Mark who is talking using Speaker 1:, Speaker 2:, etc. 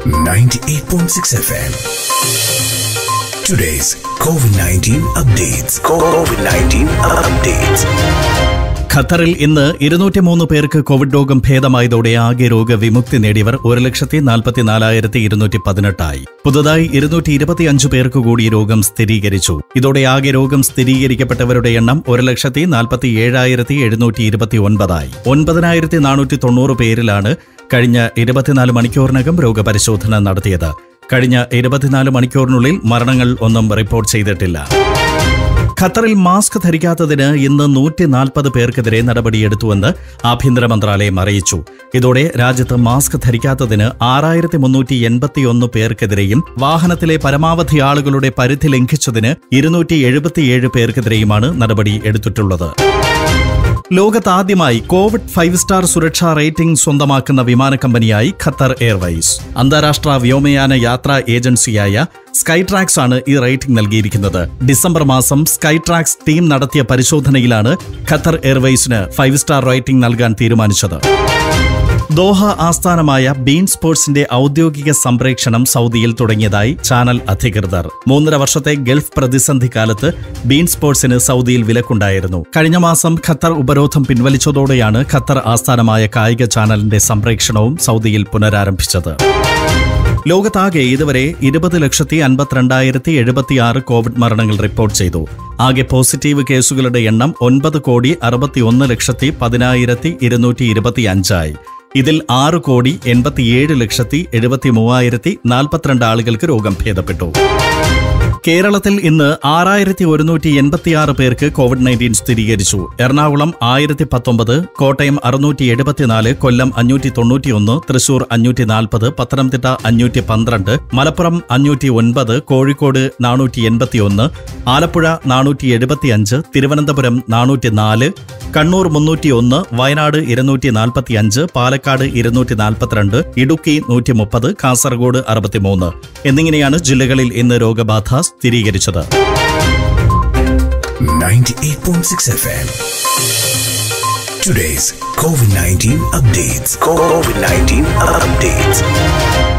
Speaker 1: 98.6 FM. Today's COVID 19 updates. COVID 19 updates.
Speaker 2: ഖത്തറിൽ ഇന്ന് ഇരുന്നൂറ്റിമൂന്ന് പേർക്ക് കോവിഡ് രോഗം ഭേദമായതോടെ ആകെ രോഗവിമുക്തി നേടിയവർ ഒരു ലക്ഷത്തി നാൽപ്പത്തിനാലായിരത്തി ഇരുന്നൂറ്റി പതിനെട്ടായി പുതുതായി ഇരുന്നൂറ്റി ഇരുപത്തിയഞ്ച് പേർക്ക് കൂടി രോഗം സ്ഥിരീകരിച്ചു ഇതോടെ ആകെ രോഗം സ്ഥിരീകരിക്കപ്പെട്ടവരുടെ എണ്ണം ഒരു ലക്ഷത്തി നാൽപ്പത്തി ഏഴായിരത്തി എഴുന്നൂറ്റി ഇരുപത്തി ഒൻപതായി ഒൻപതിനായിരത്തി നാനൂറ്റി തൊണ്ണൂറ് പേരിലാണ് കഴിഞ്ഞ ഇരുപത്തിനാല് മണിക്കൂറിനകം രോഗപരിശോധന നടത്തിയത് കഴിഞ്ഞ ഇരുപത്തിനാല് മണിക്കൂറിനുള്ളിൽ മരണങ്ങൾ ഒന്നും റിപ്പോർട്ട് ചെയ്തിട്ടില്ല ഖത്തറിൽ മാസ്ക് ധരിക്കാത്തതിന് ഇന്ന് നൂറ്റി നാൽപ്പത് പേർക്കെതിരെ നടപടിയെടുത്തുവെന്ന് ആഭ്യന്തര മന്ത്രാലയം അറിയിച്ചു ഇതോടെ രാജ്യത്ത് മാസ്ക് ധരിക്കാത്തതിന് ആറായിരത്തി മുന്നൂറ്റി എൺപത്തിയൊന്ന് പേർക്കെതിരെയും വാഹനത്തിലെ പരമാവധി ആളുകളുടെ പരിധി ലംഘിച്ചതിന് ഇരുന്നൂറ്റി എഴുപത്തിയേഴ് പേർക്കെതിരെയുമാണ് നടപടി എടുത്തിട്ടുള്ളത് ലോകത്താദ്യമായി കോവിഡ് ഫൈവ് സ്റ്റാർ സുരക്ഷാ റേറ്റിംഗ് സ്വന്തമാക്കുന്ന വിമാന കമ്പനിയായി ഖത്തർ എയർവൈസ് അന്താരാഷ്ട്ര വ്യോമയാന യാത്രാ ഏജൻസിയായ സ്കൈട്രാക്സ് ആണ് ഈ റേറ്റിംഗ് നൽകിയിരിക്കുന്നത് ഡിസംബർ മാസം സ്കൈട്രാക്സ് ടീം നടത്തിയ പരിശോധനയിലാണ് ഖത്തർ എയർവൈസിന് ഫൈവ് സ്റ്റാർ റേറ്റിംഗ് നൽകാൻ തീരുമാനിച്ചത് ദോഹ ആസ്ഥാനമായ ബീൻ സ്പോർട്സിന്റെ ഔദ്യോഗിക സംപ്രേക്ഷണം സൗദിയിൽ തുടങ്ങിയതായി ചാനൽ അധികൃതർ മൂന്നര വർഷത്തെ ഗൾഫ് പ്രതിസന്ധി കാലത്ത് ബീൻ സ്പോർട്സിന് സൗദിയിൽ വിലക്കുണ്ടായിരുന്നു കഴിഞ്ഞ മാസം ഖത്തർ ഉപരോധം പിൻവലിച്ചതോടെയാണ് ഖത്തർ ആസ്ഥാനമായ കായിക ചാനലിന്റെ സംപ്രേക്ഷണവും സൗദിയിൽ പുനരാരംഭിച്ചത് ലോകത്താകെ ഇതുവരെ ഇരുപത് ലക്ഷത്തി അൻപത്തിരണ്ടായിരത്തി എഴുപത്തിയാറ് കോവിഡ് മരണങ്ങൾ റിപ്പോർട്ട് ചെയ്തു ആകെ പോസിറ്റീവ് കേസുകളുടെ എണ്ണം ഒൻപത് കോടി അറുപത്തിയൊന്ന് ലക്ഷത്തി പതിനായിരത്തി ഇരുന്നൂറ്റി ഇരുപത്തി അഞ്ചായി ഇതിൽ ആറ് കോടി എൺപത്തിയേഴ് ലക്ഷത്തി എഴുപത്തി മൂവായിരത്തി നാൽപ്പത്തിരണ്ട് ആളുകൾക്ക് രോഗം ഭേദപ്പെട്ടു കേരളത്തിൽ ഇന്ന് ആറായിരത്തി ഒരുന്നൂറ്റി എൺപത്തിയാറ് പേർക്ക് കോവിഡ് നയൻറ്റീൻ സ്ഥിരീകരിച്ചു എറണാകുളം ആയിരത്തി പത്തൊമ്പത് കോട്ടയം അറുന്നൂറ്റി എഴുപത്തിനാല് കൊല്ലം അഞ്ഞൂറ്റി തൊണ്ണൂറ്റിയൊന്ന് തൃശൂർ അഞ്ഞൂറ്റി നാൽപ്പത് പത്തനംതിട്ട അഞ്ഞൂറ്റി പന്ത്രണ്ട് മലപ്പുറം അഞ്ഞൂറ്റി ഒൻപത് കോഴിക്കോട് നാനൂറ്റി എൺപത്തിയൊന്ന് ആലപ്പുഴ നാനൂറ്റി എഴുപത്തിയഞ്ച് തിരുവനന്തപുരം നാനൂറ്റി നാല് കണ്ണൂർ മുന്നൂറ്റിയൊന്ന് വയനാട് ഇരുന്നൂറ്റി നാൽപ്പത്തിയഞ്ച് പാലക്കാട് ഇരുന്നൂറ്റി നാൽപ്പത്തിരണ്ട് ഇടുക്കി നൂറ്റി മുപ്പത് കാസർഗോഡ് അറുപത്തിമൂന്ന് എന്നിങ്ങനെയാണ് ജില്ലകളിൽ ഇന്ന് രോഗബാധ സ്ഥിരീകരിച്ചത്
Speaker 1: 98.6 FM. Today's COVID 19 updates. COVID 19 updates.